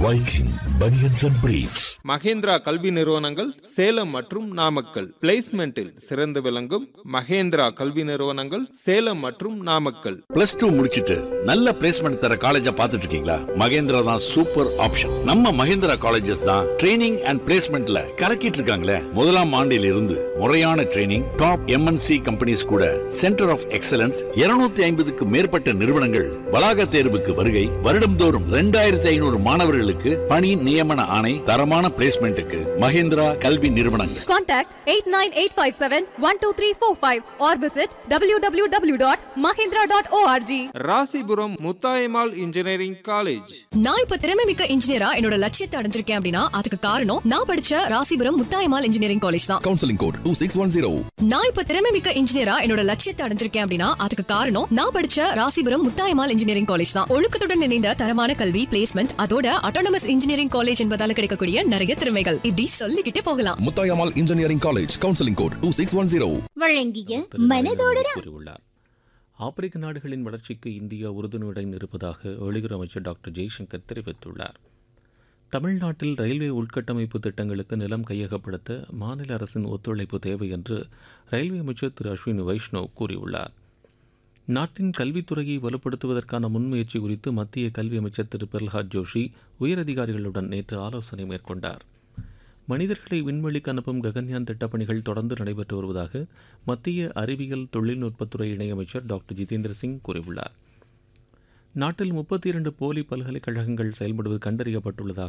Viking Bunions and Briefs. Mahindra கல்வி நிறுவனங்கள் சேலம் மற்றும் நாமக்கல் பிளேஸ்மெண்டில் சிறந்து விளங்கும் மகேந்திரா கல்வி நிறுவனங்கள் சேலம் மற்றும் நாமக்கல் பிளஸ் டூ முடிச்சிட்டு நல்ல பிளேஸ்மெண்ட் தர காலேஜ பாத்துட்டு இருக்கீங்களா மகேந்திரா தான் சூப்பர் ஆப்ஷன் நம்ம மகேந்திரா காலேஜஸ் தான் ட்ரைனிங் அண்ட் பிளேஸ்மெண்ட்ல கலக்கிட்டு இருக்காங்களே முதலாம் ஆண்டில் இருந்து முறையான ட்ரைனிங் டாப் எம்என்சி கம்பெனிஸ் கூட சென்டர் ஆஃப் எக்ஸலன்ஸ் 250 ஐம்பதுக்கு மேற்பட்ட நிறுவனங்கள் வளாக தேர்வுக்கு வருகை வருடம்தோறும் ரெண்டாயிரத்தி ஐநூறு மாணவர்களுக்கு பணி நியமன ஆணை தரமான பிளேஸ்மெண்ட்டுக்கு மகேந்திரா கல்வி நிறுவனங்கள் Contact 89857-12345 or visit www.mahindra.org. Rasipuram Muthayammal engineering college நான் இப்ப திறமை மிக்க இன்ஜினியரா என்னோட லட்சியத்தை அடைஞ்சிருக்கேன் அப்படின்னா அதுக்கு காரணம் நான் படிச்ச ராசிபுரம் முத்தாயமால் இன்ஜினியரிங் காலேஜ் தான் counseling code 2610. நான் இப்ப திறமை மிக்க இன்ஜினியரா என்னோட லட்சியத்தை அடைஞ்சிருக்கேன் அப்படின்னா அதுக்கு காரணம் நான் படிச்ச ராசிபுரம் முத்தாயமால் இன்ஜினியரிங் காலேஜ் தான் ஒழுக்கத்துடன் இணைந்த தரமான கல்வி பிளேஸ்மெண்ட் அதோட அட்டானமஸ் இன்ஜினியரிங் காலேஜ் என்பதால கிடைக்கக்கூடிய நிறைய திறமைகள் இப்படி சொல்லிக்கிட்டே போகலாம் Mutayamal Engineering College, counseling code 2610. வழங்கிய மனதோட கூறியுள்ளார் ஆப்பிரிக்க நாடுகளின் வளர்ச்சிக்கு இந்தியா உறுதுணையுடன் இருப்பதாக வெளியுறவு அமைச்சர் டாக்டர் ஜெய்சங்கர் தெரிவித்துள்ளார் தமிழ்நாட்டில் ரயில்வே உள்கட்டமைப்பு திட்டங்களுக்கு நிலம் கையகப்படுத்த மாநில அரசின் ஒத்துழைப்பு தேவை என்று ரயில்வே அமைச்சர் திரு அஸ்வினி வைஷ்ணவ் கூறியுள்ளார் நாட்டின் கல்வித்துறையை வலுப்படுத்துவதற்கான முன்முயற்சி குறித்து மத்திய கல்வி அமைச்சர் திரு பிரல்ஹாத் ஜோஷி உயரதிகாரிகளுடன் நேற்று ஆலோசனை மேற்கொண்டார் மனிதர்களை விண்வெளிக்கு அனுப்பும் ககன்யான் திட்டப்பணிகள் தொடர்ந்து நடைபெற்று வருவதாக மத்திய அறிவியல் தொழில்நுட்பத்துறை இணையமைச்சர் டாக்டர் ஜிதேந்திர சிங் கூறியுள்ளார் நாட்டில் முப்பத்தி இரண்டு போலி பல்கலைக்கழகங்கள் செயல்படுவது கண்டறியப்பட்டுள்ளதாக